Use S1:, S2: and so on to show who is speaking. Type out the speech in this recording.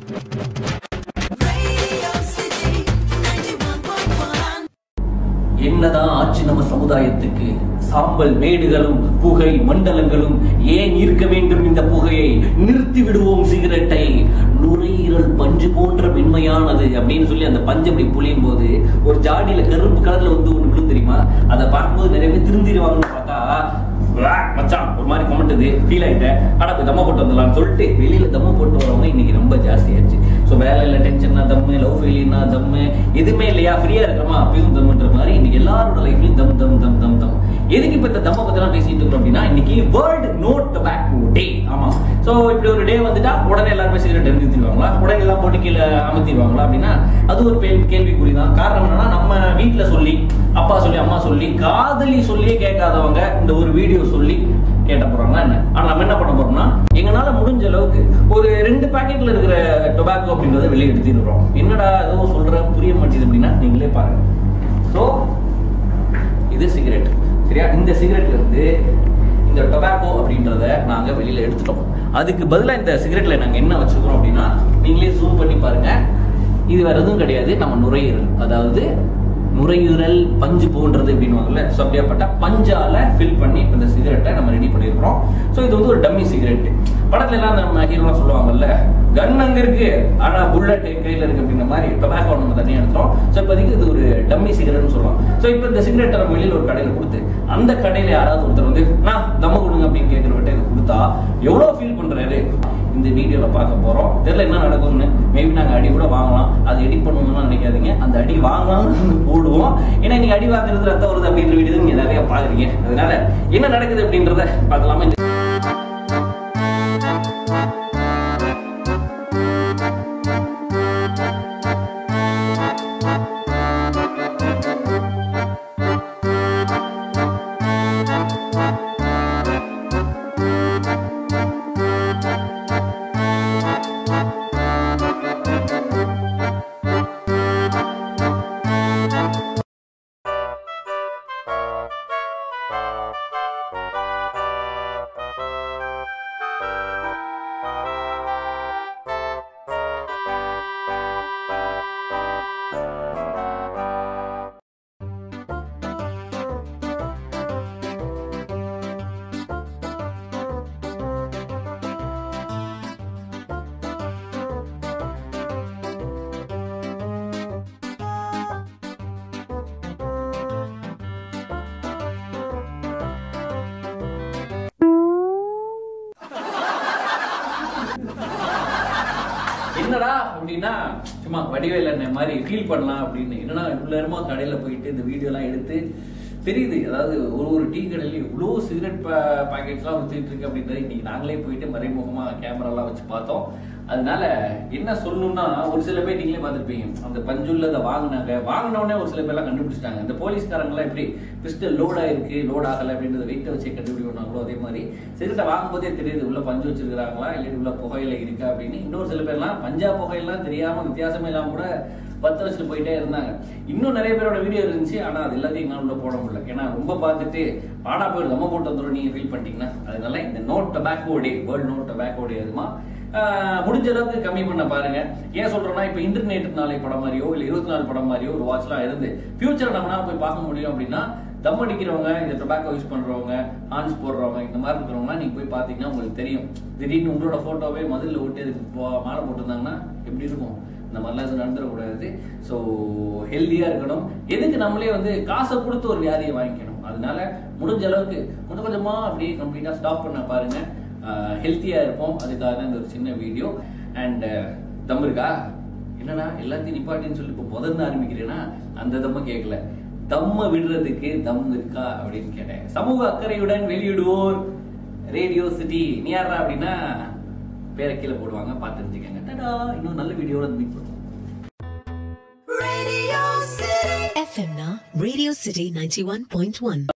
S1: Radio City 91.1.
S2: என்னதான் ஆச்சு நம்ம சமுதாயத்துக்கு சாம்பல் மேடுகளும் புகை மண்டலங்களும் ஏன் இருக்க வேண்டும் இந்த புகையை நிறுத்தி விடுவோம் சிகரெட்டை நுரையீரல் பஞ்சு போன்ற மென்மையானது அப்படின்னு சொல்லி அந்த பஞ்சு அப்படி புளியும் போது ஒரு ஜாடியில கருப்பு கலர்ல வந்து ஒண்ணு விழும் தெரியுமா அதை பார்க்கும்போது நிறைய பேர் திருந்திடுவாங்கன்னு பார்த்தா "வா, மச்சான் ஒரு மாதிரி கொமட்டுது ஃபீல் ஆயிட்டேன் ஆனா போய் தம்ம போட்டு வந்துடலாம்னு சொல்லிட்டு வெளியில தம்ம போட்டு வரவங்க இன்னைக்கு ரொம்ப ஜாஸ்தி ஆயிடுச்சு ஸோ வேலையில டென்ஷன்னா தம்மு லவ் ஃபெயிலியர்னா தம்மு எதுவுமே இல்லையா ஃப்ரீயா இருக்கிறோமா அப்பயும் தம்முன்ற மாதிரி இன்னைக்கு எல்லாரோட லைஃப்லயும் தம் தம் தம் தம் தம் எதுக்கு இப்ப இந்த தம்ம பத்தி பேசிட்டு இருக்கோம் அப்படின்னா இன்னைக்கு வேர்ல்டு நோட் டொபாக்கோ டே ஆமா சோ இப்படி ஒரு டே வந்துட்டா உடனே எல்லாருமே சிகரெட் நிறுத்திடுவாங்களா உடனே எல்லாம் போட்டு கீழே அமர்த்திடுவாங்களா அப்படின்னா அது ஒரு கேள்வி கேள்விக்குறி தான் காரணம் என்னன்னா நம்ம வீட்ல சொல்லி அப்பா சொல்லி அம்மா சொல்லி காதலி சொல்லியே கேட்காதவங்க இந்த ஒரு வீடியோ சொல்லி கேட்ட போறாங்களா என்ன ஆனா நம்ம என்ன பண்ண போறோம்னா எங்களால முடிஞ்ச அளவுக்கு ஒரு ரெண்டு பாக்கெட்ல இருக்கிற டொபாக்கோ அப்படின்றத வெளியே எடுத்துடுறோம் என்னடா ஏதோ சொல்ற புரிய மாட்டேங்குது அப்படின்னா நீங்களே பாருங்க ஸோ இது சிகரெட் சரியா இந்த சிகரெட்ல இருந்து இந்த டொபாக்கோ அப்படின்றத நாங்க வெளியில எடுத்துட்டோம் அதுக்கு பதிலா இந்த சிகரெட்ல நாங்க என்ன வச்சிருக்கிறோம் அப்படின்னா நீங்களே ஜூம் பண்ணி பாருங்க இது வேற எதுவும் கிடையாது நம்ம நுரையீரல் அதாவது நுரையீரல் பஞ்சு போன்றது அப்படின்னுவாங்கல்ல ஸோ அப்படியாப்பட்ட பஞ்சால ஃபில் பண்ணி இப்ப இந்த சிகரெட்டை நம்ம ரெடி பண்ணியிருக்கிறோம் ஸோ இது வந்து ஒரு டம்மி சிகரெட் படத்துல எல்லாம் நம்ம ஹீரோலாம் சொல்லுவாங்கல்ல கன் அங்க இருக்கு ஆனா புல்லட் கையில இருக்கு அப்படின்ற மாதிரி டொபாக்கோ நம்ம தனியா எடுத்துறோம் ஸோ இப்போதைக்கு இது ஒரு டம்மி சிகரெட்னு சொல்லுவோம் ஸோ இப்போ இந்த சிகரெட்டை நம்ம வெளியில ஒரு கடையில கொடுத்து அந்த கடையில யாராவது ஒருத்தர் வந்து நான் தம்ம கொடுங்க அப்படின்னு கேட்கிறவட்ட இதை கொடுத்தா எவ்வளவு ஃபீல் பண்றாரு இந்த வீடியோல பார்க்க போறோம் தெரியல என்ன நடக்கும்னு மேபி நாங்க அடி கூட வாங்கலாம் அது எடிட் பண்ணணும்னு நினைக்காதீங்க அந்த அடி வாங்கலாம்னு போடுவோம் ஏன்னா நீங்க அடி வாங்குறது ரத்தம் வருது அப்படின்ற வீடியோ நீங்க நிறைய பாக்குறீங்க அதனால என்ன நடக்குது அப்படின்றத பார்க்கலாமா இந்த என்னடா அப்படின்னா சும்மா வடிவேல் அண்ணன் மாதிரி ஃபீல் பண்ணலாம் அப்படின்னு என்னன்னா இவ்வளவு நேரமா கடையில போயிட்டு இந்த வீடியோ எல்லாம் எடுத்து தெரியுது அதாவது ஒரு ஒரு டீ கடையில இவ்வளோ சிகரெட் பாக்கெட்ஸ்லாம் வித்துட்டு இருக்கு அப்படின்றது இன்னைக்கு நாங்களே போயிட்டு மறைமுகமா கேமராலாம் வச்சு பார்த்தோம் அதனால என்ன சொல்லணும்னா ஒரு சில பேர் நீங்களே பார்த்துருப்பீங்க அந்த பஞ்சுள்ளதை வாங்கினாங்க வாங்கின உடனே ஒரு சில பேர்லாம் கண்டுபிடிச்சிட்டாங்க இந்த போலீஸ்காரங்களாம் எப்படி பிஸ்டல் லோட் ஆயிருக்கு லோட் ஆகல அப்படின்றத வெயிட்ட வச்சு கண்டுபிடிக்கணும் அதே மாதிரி சிகரெட்டை வாங்கும்போதே தெரியுது உள்ள பஞ்சு வச்சிருக்காங்களா இல்லாட்டி உள்ள புகையில இருக்கா அப்படின்னு இன்னொரு சில பேர்லாம் பஞ்சா புகையெல்லாம் தெரியாம வித்தியாசமே இல்லாம கூட பத்து வச்சுட்டு போயிட்டே இருந்தாங்க இன்னும் நிறைய பேரோட வீடியோ இருந்துச்சு ஆனா அது எல்லாத்தையும் எங்களால் உள்ள போட முடியல ஏன்னா ரொம்ப பார்த்துட்டு பாடா போய் தம்ம போட்டு வந்துடும் நீங்க ஃபீல் பண்ணிட்டீங்கன்னா அதனால இந்த no tobacco day world no tobacco day அதுமா ஆஹ் முடிஞ்ச அளவுக்கு கம்மி பண்ண பாருங்க ஏன் சொல்றேன்னா இப்ப இன்டர்நெட் நாளை படம் மாதிரியோ இல்ல இருபத்தி நாலு படம் மாதிரியோ ஒரு வாட்ச்லாம் இருந்து ஃபியூச்சர் நம்மளால போய் பார்க்க முடியும் அப்படின்னா தம் அடிக்கிறவங்க இந்த டொபாக்கோ யூஸ் பண்றவங்க ஹான்ஸ் போடுறவங்க இந்த மாதிரி இருக்கிறவங்க நீங்க போய் பாத்தீங்கன்னா உங்களுக்கு தெரியும் திடீர்னு உங்களோட போட்டோவே மதுல ஒட்டி அதுக்கு போ- மாலை போட்டிருந்தாங்கன்னா எப்படி இருக்கும் இந்த மாதிரிலாம் எதுவும் நடந்துடக்கூடாது ஸோ ஹெல்த்தியா இருக்கணும் எதுக்கு நம்மளே வந்து காசை கொடுத்து ஒரு வியாதியை வாங்கிக்கணும் அதனால முடிஞ்ச அளவுக்கு கொஞ்சம் கொஞ்சமா அப்படியே கம்ப்ளீட்டா ஸ்டாப் பண்ண பாருங்க ஹெல்த்தியா இருப்போம் அதுக்காக தான் இந்த ஒரு சின்ன வீடியோ அண்ட் தம் இருக்கா என்னடா எல்லாத்தையும் நிப்பாட்டின்னு சொல்லி இப்போ முதல்ல ஆரம்பிக்கிறேன்னா அந்த தம்ம கேட்கல தம்ம விடுறதுக்கு தம் இருக்கா அப்படின்னு கேட்டேன் சமூக அக்கறையுடன் வெளியிடுவோர் ரேடியோ சிட்டி நீ யாரா அப்படின்னா பேரை கீழே போடுவாங்க பார்த்து தெரிஞ்சுக்கங்க டடா இன்னும் நல்ல வீடியோட மீட் பண்ணுவோம்
S1: Radio City.
S3: FM na Radio City 91.1.